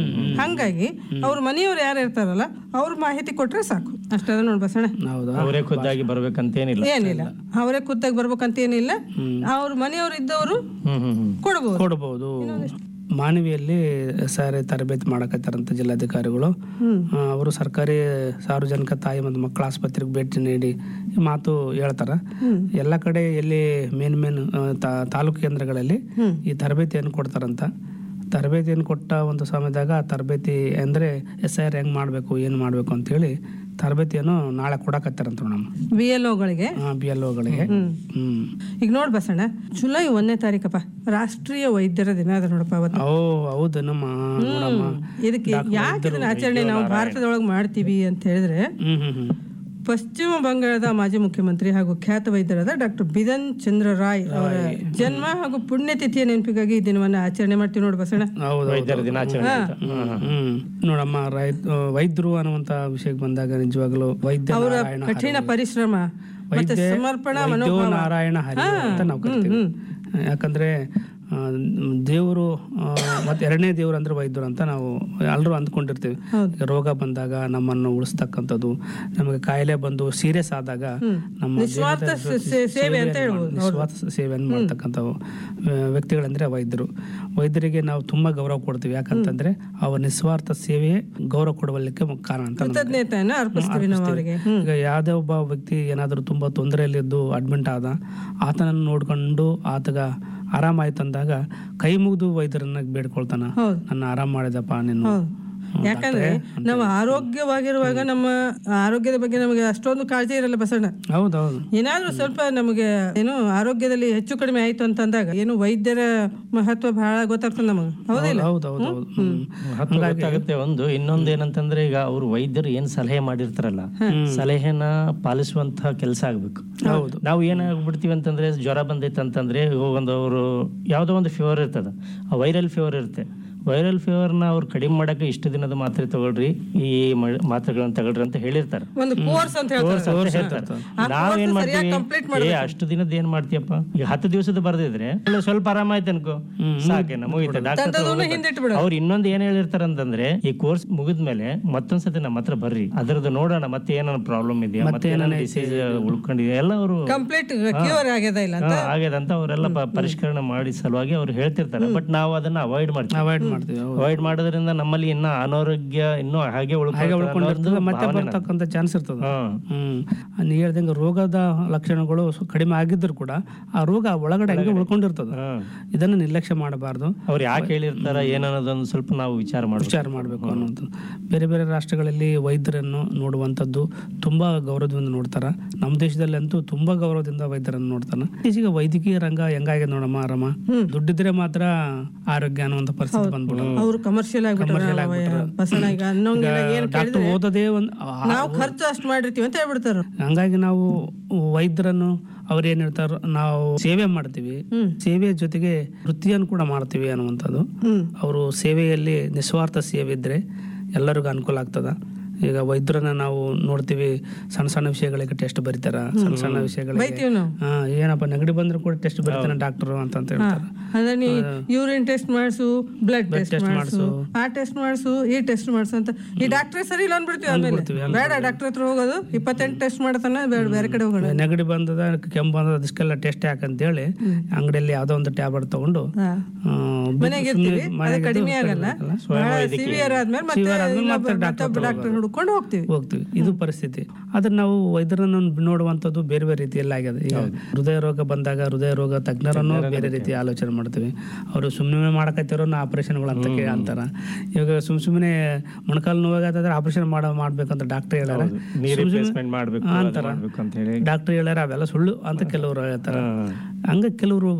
ಹಂಗಾಗಿ ಅವ್ರ ಮನೆಯವ್ರು ಯಾರು ಇರ್ತಾರಲ್ಲ ಅವ್ರ ಮಾಹಿತಿ ಕೊಟ್ರೆ ಸಾಕು ಅಷ್ಟದ ನೋಡ್ ಬಸಣ್ಣ ಹೌದಾ ಅವರೇ ಖುದ್ದಾಗಿ ಬರ್ಬೇಕಂತೇನಿಲ್ಲ ಏನಿಲ್ಲ ಅವರೇ ಖುದ್ದಾಗಿ ಬರ್ಬೇಕಂತ ಏನಿಲ್ಲ ಅವ್ರ ಮನೆಯವ್ರು ಇದ್ದವರು ಹ್ಮ್ ಹ್ಮ್ ಹ್ಮ್ ಕೊಡ್ಬೋದು ಕೊಡ್ಬೋದು ಮಾನವಿಯಲ್ಲಿ ಸಾರಿ ತರಬೇತಿ ಮಾಡಕತ್ತಾರಂತ ಜಿಲ್ಲಾಧಿಕಾರಿಗಳು ಆ, ಅವರು ಸರ್ಕಾರಿ ಸಾರ್ವಜನಿಕ ತಾಯಿ ಮತ್ತು ಮಕ್ಕಳ ಆಸ್ಪತ್ರೆಗೆ ಭೇಟಿ ನೀಡಿ ಈ ಮಾತು ಹೇಳ್ತಾರ ಎಲ್ಲ ಕಡೆ ಎಲ್ಲಿ ಮೇನ್ ಮೇನ್ ಆ, ತಾ- ತಾಲೂಕು ಕೇಂದ್ರಗಳಲ್ಲಿ ಈ ತರಬೇತಿಯನ್ನು ಕೊಡ್ತಾರಂತ ತರಬೇತಿಯನ್ನು ಕೊಟ್ಟ ಒಂದು ಸಮಯದಾಗ ಆ ತರಬೇತಿ ಅಂದರೆ ಎಸ್ ಐ ಆರ್ ಹೆಂಗೆ ಮಾಡಬೇಕು ಏನು ಮಾಡಬೇಕು ಅಂತೇಳಿ ತರಬೇತಿಯನ್ನು ನಾಳೆ ಕೊಡಕತ್ತಾರಂತ ನಮ್ಮ ಬಿ ಎಲ್ ಓಗಳಿಗೆ ಬಿ ಎಲ್ ಒಗಳಿಗೆ ಹ್ಮ್ ಈಗ ನೋಡ್ ಬಸಣ್ಣ ಜುಲೈ ಒಂದನೇ ತಾರೀಕಪ್ಪ ರಾಷ್ಟ್ರೀಯ ವೈದ್ಯರ ದಿನ ಅದ ನೋಡಪ್ಪ ಅವತ್ತು ಓ ಹೌದು ನಮ್ಮ ನೋಡಮ್ಮ ಇದಕ್ಕೆ ಯಾಕೆ ಇದನ್ನ ಆಚರಣೆ ನಾವು ಭಾರತದೊಳಗೆ ಮಾಡ್ತೀವಿ ಅಂತ ಹೇಳಿದ್ರೆ ಹ್ಮ್ ಹ್ಮ್ ಹ್ಮ್ ಪಶ್ಚಿಮ ಬಂಗಾಳದ ಮಾಜಿ ಮುಖ್ಯಮಂತ್ರಿ ಹಾಗೂ ಖ್ಯಾತ ವೈದ್ಯರಾದ ಡಾಕ್ಟರ್ ಬಿದನ್ ಚಂದ್ರ ರಾಯ್ ಅವರ ಜನ್ಮ ಹಾಗೂ ಪುಣ್ಯತಿಥಿಯ ನೆನಪಿಗಾಗಿ ಈ ದಿನವನ್ನ ಆಚರಣೆ ಮಾಡ್ತೀವಿ ನೋಡಿ ಬಸಣ್ಣ ಹೌದು ವೈದ್ಯರ ದಿನಾಚರಣೆ ಅಂತ. ಹ್ಮ್ ನೋಡಮ್ಮ ರೈತ ವೈದ್ಯರು ಅನ್ನುವಂತ ವಿಷಯಕ್ಕೆ ಬಂದಾಗ ನಿಜವಾಗ್ಲೂ ವೈದ್ಯ ಅವರ ನಾರಾಯಣ ಕಠಿಣ ಪರಿಶ್ರಮ ಮತ್ತೆ ವೈದ್ಯ ಸಮರ್ಪಣಾ ವೈದ್ಯೋ ಮನೋಭಾವ ನಾರಾಯಣ ಹರಿ ಅಂತ ನಾವು ಕರಿತೀವಿ ಯಾಕಂದ್ರೆ ಆ, ದೇವರು ಆ, ಮತ್ತೆ ಎರಡನೇ ದೇವರು ಅಂದ್ರೆ ವೈದ್ಯರು ಅಂತ ನಾವು ಎಲ್ಲರೂ ಅಂದ್ಕೊಂಡಿರ್ತೀವಿ ಈಗ ರೋಗ ಬಂದಾಗ ನಮ್ಮನ್ನು ಉಳಿಸ್ತಕ್ಕಂಥದ್ದು ನಮಗೆ ಕಾಯಿಲೆ ಬಂದು ಸೀರಿಯಸ್ ಆದಾಗ ನಮ್ಮ ನಿಸ್ವಾರ್ಥ ದೇಹದ ಸೇ- ಸೇವೆ ಅಂತ ಸೇವೆಯನ್ನು ಹೇಳ್ಬೋದು. ನಿಸ್ವಾರ್ಥ ಸೇವೆಯನ್ನು ಮಾಡ್ತಕ್ಕಂಥ ವ್ಯಕ್ತಿಗಳಂದ್ರೆ ವೈದ್ಯರು ವೈದ್ಯರಿಗೆ ನಾವು ತುಂಬಾ ಗೌರವ ಕೊಡ್ತೀವಿ ಯಾಕಂತಂದ್ರೆ ಅವರ ನಿಸ್ವಾರ್ಥ ಸೇವೆಯೇ ಗೌರವ ಕೊಡುವಲ್ಲಿಕ್ಕೆ ಮುಖ್ಯ ಕಾರಣ ಅಂತ ನಮ್ಗೆ ಕೃತಜ್ಞತೆಯನ್ನ ಅರ್ಪಿಸ್ತೀವಿ ನಾವು ಅವರಿಗೆ ಈಗ ಯಾವುದೇ ಒಬ್ಬ ವ್ಯಕ್ತಿ ಏನಾದರೂ ತುಂಬಾ ತೊಂದರೆಯಲ್ಲಿದ್ದು ಅಡ್ಮಿಟ್ ಆದ ಆತನನ್ನು ನೋಡ್ಕೊಂಡು ಆತಗ ಆರಾಮಾಯ್ತು ಅಂದಾಗ ಕೈ ಮುಗಿದು ವೈದ್ಯರನ್ನ ಬೇಡ್ಕೊಳ್ತಾನ ಹೌದು. ನನ್ನ ಆರಾಮ್ ಮಾಡಿದಪ್ಪ ನೀನು ಹೌದು. ಯಾಕಂದ್ರೆ ನಾವು ಆರೋಗ್ಯವಾಗಿರುವಾಗ ನಮ್ಮ ಆರೋಗ್ಯದ ಬಗ್ಗೆ ನಮಗೆ ಅಷ್ಟೊಂದು ಕಾಳಜಿ ಇರಲ್ಲ ಬಸಣ್ಣ ಹೌದೌದು ಏನಾದ್ರೂ ಸ್ವಲ್ಪ ನಮಗೆ ಏನು ಆರೋಗ್ಯದಲ್ಲಿ ಹೆಚ್ಚು ಕಡಿಮೆ ಆಯ್ತು ಅಂತಂದಾಗ ಏನು ವೈದ್ಯರ ಮಹತ್ವ ಬಹಳ ಗೊತ್ತಾಗ್ತದೆ ನಮಗೆ ಹೌದಿಲ್ಲ ಹೌದೌದು ಹೌದು ಹ್ಮ್. ಮಹತ್ವ ಗೊತ್ತಾಗುತ್ತೆ ಒಂದು ಇನ್ನೊಂದು ಏನಂತಂದ್ರೆ ಈಗ ಅವ್ರು ವೈದ್ಯರು ಏನ್ ಸಲಹೆ ಮಾಡಿರ್ತಾರಲ್ಲ ಸಲಹೆನ ಪಾಲಿಸುವಂತ ಕೆಲಸ ಆಗ್ಬೇಕು ನಾವು ಏನಾಗ್ಬಿಡ್ತೀವಿ ಅಂತಂದ್ರೆ ಜ್ವರ ಬಂದೈತೆ ಅಂತಂದ್ರೆ ಒಂದು ಅವರು ಯಾವ್ದೋ ಒಂದು ಫೀವರ್ ಇರ್ತದ ಆ ವೈರಲ್ ಫೀವರ್ ಇರುತ್ತೆ ವೈರಲ್ ಫೀವರ್ನ ಅವ್ರು ಕಡಿಮೆ ಮಾಡಕ್ಕೆ ಇಷ್ಟು ದಿನದ ಮಾತ್ರೆ ತಗೊಳ್ರಿ ಈ ಮ- ಮಾತ್ರೆಗಳನ್ನ ತಗೊಳ್ರಿ ಅಂತ ಹೇಳಿರ್ತಾರೆ ಒಂದು ಕೋರ್ಸ್ ಅಂತ ಹೇಳ್ತಾರೆ ಕೋರ್ಸ್ ಅಂತ ಹೇಳ್ತಾರೆ ನಾವ್ ಏನ್ ಮಾಡ್ತೀವಿ ಏ ಅಷ್ಟು ದಿನದ ಏನ್ ಮಾಡ್ತೀಯಪ್ಪ ಈಗ ಹತ್ತು ದಿವಸದ ಬರ್ದಿದ್ರೆ ಇಲ್ಲ ಸ್ವಲ್ಪ ಆರಾಮ ಆಯ್ತು ಅನ್ಕೋ ಸಾಕೇನ ಮುಗಿತ ಡಾಕ್ಟರ್ ಅವ್ರು ಇನ್ನೊಂದ್ ಏನ್ ಹೇಳಿರ್ತಾರ ಅಂತಂದ್ರೆ ಈ ಕೋರ್ಸ್ ಮುಗಿದ್ಮೇಲೆ ಮತ್ತೊಂದ್ಸತಿ ನಮ್ಮ ಹತ್ರ ಬರ್ರಿ ಅದ್ರದ್ದು ನೋಡೋಣ ಮತ್ತೆ ಏನಾರ ಪ್ರಾಬ್ಲಮ್ ಇದೆಯಾ ಮತ್ತೆ ಏನಾರ ಡಿಸೀಸ್ ಉಳ್ಕೊಂಡಿದೆ ಎಲ್ಲ ಅವರು ಕಂಪ್ಲೀಟ್ ಕ್ಯೂರ್ ಆಗ್ಯದ ಇಲ್ಲ ಆಗ್ಯದಂತ ಅವರೆಲ್ಲ ಪ- ಪರಿಷ್ಕರಣೆ ಮಾಡಿ ಸಲುವಾಗಿ ಅವ್ರು ಹೇಳ್ತಿರ್ತಾರೆ ಬಟ್ ನಾವು ಅದನ್ನ ಅವಾಯ್ಡ್ ಮಾಡ್ತೀವಿ ಅವಾಯ್ಡ್ ಮಾಡ್ತೀವಿ ಹೌದು. ಅವಾಯ್ಡ್ ಮಾಡೋದ್ರಿಂದ ನಮ್ಮಲ್ಲಿ ಇನ್ನ ಅನಾರೋಗ್ಯ ಇನ್ನೂ ಹಾಗೆ ಉಳ್ಕೊಂಡಿರ್ತದೆ ಮತ್ತೆ ಬರ್ತಕ್ಕಂಥ ಚಾನ್ಸ್ ಇರ್ತದೆ ಹ್ಮ್ ಹ್ಮ್ ನೀ ಹೇಳ್ದಂಗೆ ರೋಗದ ಲಕ್ಷಣಗಳು ಸ್ವ- ಕಡಿಮೆ ಆಗಿದ್ರು ಕೂಡ ಆ ರೋಗ ಒಳಗಡೆ ಹಂಗೆ ಉಳ್ಕೊಂಡಿರ್ತದ ಹ್ಮ್ ಇದನ್ನು ನಿರ್ಲಕ್ಷ್ಯ ಮಾಡಬಾರ್ದು ಅವ್ರು ಯಾಕೆ ಹೇಳಿರ್ತಾರ ಏನನ್ನೋದೊಂದು ಸ್ವಲ್ಪ ನಾವು ವಿಚಾರ ಮಾಡ್ಬೇಕು ವಿಚಾರ ಮಾಡಬೇಕು ಅನ್ನೋದು ಬೇರೆ ಬೇರೆ ರಾಷ್ಟ್ರಗಳಲ್ಲಿ ವೈದ್ಯರನ್ನು ನೋಡುವಂಥದ್ದು ತುಂಬಾ ಗೌರವದಿಂದ ನೋಡ್ತಾರ ನಮ್ಮ ದೇಶದಲ್ಲಿ ಅಂತೂ ತುಂಬಾ ಗೌರವದಿಂದ ವೈದ್ಯರನ್ನು ನೋಡ್ತಾನ ಈಚೆಗೆ ವೈದ್ಯಕೀಯ ರಂಗ ಹೆಂಗಾಗಿದೆ ನೋಡಮ್ಮ ಆರಾಮ ದುಡ್ಡಿದ್ರೆ ಮಾತ್ರ ಆರೋಗ್ಯ ಅನ್ನುವಂಥ ಪರಿಸ್ಥಿತಿ ಬಂದ್ಬಿಡ ಅವ್ರು ಕಮರ್ಷಿಯಲ್ ಆಗ್ಬಿಟ್ರೆ ಬಸಣ್ಣ ಈಗ ಅನ್ನೋಂಗಿಲ್ಲ ಏನ್ ಡಾಕ್ಟರ್ ಓದೋದೇ ಒಂದು ನಾವು ಖರ್ಚು ಅಷ್ಟು ಮಾಡಿರ್ತೀವಿ ಅಂತ ಹೇಳ್ಬಿಡ್ತಾರ ಹಂಗಾಗಿ ನಾವು ವೈದ್ಯರನ್ನು ಅವ್ರು ಏನ್ ಹೇಳ್ತಾರ ನಾವು ಸೇವೆ ಮಾಡ್ತೀವಿ ಸೇವೆಯ ಜೊತೆಗೆ ವೃತ್ತಿಯನ್ನು ಕೂಡ ಮಾಡ್ತೀವಿ ಅನ್ನುವಂಥದ್ದು ಅವರು ಸೇವೆಯಲ್ಲಿ ನಿಸ್ವಾರ್ಥ ಸೇವೆ ಇದ್ರೆ ಎಲ್ಲರಿಗೂ ಅನುಕೂಲ ಆಗ್ತದ ಈಗ ವೈದ್ಯರನ್ನ ನಾವು ನೋಡ್ತೀವಿ ಸಣ್ಣ ಸಣ್ಣ ವಿಷಯಗಳಿಗೆ ಟೆಸ್ಟ್ ಬರೀತಾರ ಸಣ್ಣ ಸಣ್ಣ ವಿಷಯಗಳಿಗೆ ಬೈತೀವಿ ನಾವು ಹಾ ಏನಪ್ಪ ನೆಗಡಿ ಬಂದ್ರೆ ಕೂಡ ಟೆಸ್ಟ್ ಬರೀತಾನೆ ಡಾಕ್ಟರ್ ಅಂತ ಅಂತ ಹೇಳ್ತಾರೆ ಅಂದ್ರೆ ನೀ ಯೂರಿನ್ ಟೆಸ್ಟ್ ಮಾಡಿಸು ಬ್ಲಡ್ ಟೆಸ್ಟ್ ಮಾಡಿಸು ಆ ಟೆಸ್ಟ್ ಮಾಡಿಸು ಈ ಟೆಸ್ಟ್ ಮಾಡಿಸು ಅಂತ ಈ ಡಾಕ್ಟ್ರೇ ಸರಿ ಇಲ್ಲ ಅಂದ್ಬಿಡ್ತೀವಿ ಆಮೇಲೆ ಬೇಡ ಡಾಕ್ಟರ್ ಹತ್ರ ಹೋಗೋದು ಇಪ್ಪತ್ತೆಂಟು ಟೆಸ್ಟ್ ಮಾಡ್ತಾನೆ ಬೇಡ ಬೇರೆ ಕಡೆ ಹೋಗೋಣ ನೆಗಡಿ ಬಂದದ ಕೆಮ್ಮು ಬಂದದ ಅದಕ್ಕೆಲ್ಲ ಟೆಸ್ಟ್ ಯಾಕಂತೇಳಿ ಅಂಗಡಿಯಲ್ಲಿ ಯಾವ್ದೋ ಒಂದು ಟ್ಯಾಬ್ಲೆಟ್ ತಗೊಂಡು ಹಾ. ಆ, ಮನೆಗೆ ಸುಮ್ನೆ ಇರ್ತೀವಿ ಅದು ಮನೆಗೆ ಕಡಿಮೆ ಇದ್ದು ಆಗಲ್ಲ ಕಡಿಮೆ ಬಹಳ ಸಿವಿಯರ್ ಆದ್ಮೇಲೆ ಮತ್ತೆ Severe ಆದ್ಮೇಲೆ ಇಲ್ಲ ಮತ್ತೆ doctor ಮತ್ತೊಬ್ಬ ಡಾಕ್ಟರ್ ಹುಡ್ಕೊಂಡು ಹೋಗ್ತೀವಿ ಹೋಗ್ತೀವಿ ಇದು ಪರಿಸ್ಥಿತಿ ಆದ್ರೆ ನಾವು ವೈದ್ಯರನ್ನು ನೋಡುವಂಥದ್ದು ಬೇರೆ ಬೇರೆ ರೀತಿಯಲ್ಲಿ ಆಗಿದೆ ಈಗ ಹೃದಯ ರೋಗ ಬಂದಾಗ ಹೃದಯ ರೋಗ ತಜ್ಞರನ್ನು ಬೇರೆ ರೀತಿ ಆಲೋಚನೆ ಮಾಡ್ತೀವಿ ಅವರು ಸುಮ್ಮನೆ ಮಾಡಕತ್ತಿರೋ ಆಪರೇಷನ್ಗಳು ಅಂತ ಕೇಳಿ ಅಂತಾರ ಇವಾಗ ಸುಮ್ ಸುಮ್ಮನೆ ಮೊಣಕಾಲು ನೋವಾಗತ್ತಾದ್ರೆ ಆಪರೇಷನ್ ಮಾಡ ಮಾಡ್ಬೇಕಂತ ಡಾಕ್ಟರ್ ಹೇಳ್ಯಾರ ನೀ ರಿಪ್ಲೇಸ್ಮೆಂಟ್ ಮಾಡ್ಬೇಕು ಅದು ಮಾಡ್ಬೇಕು ಅಂತ ಹೇಳಿ ಡಾಕ್ಟರ್ ಹೇಳ್ಯಾರ ಅವೆಲ್ಲ ಸುಳ್ಳು ಅಂತ ಕೆಲವರು ಹೇಳ್ತಾರ ಹಂಗ ಕೆಲವರು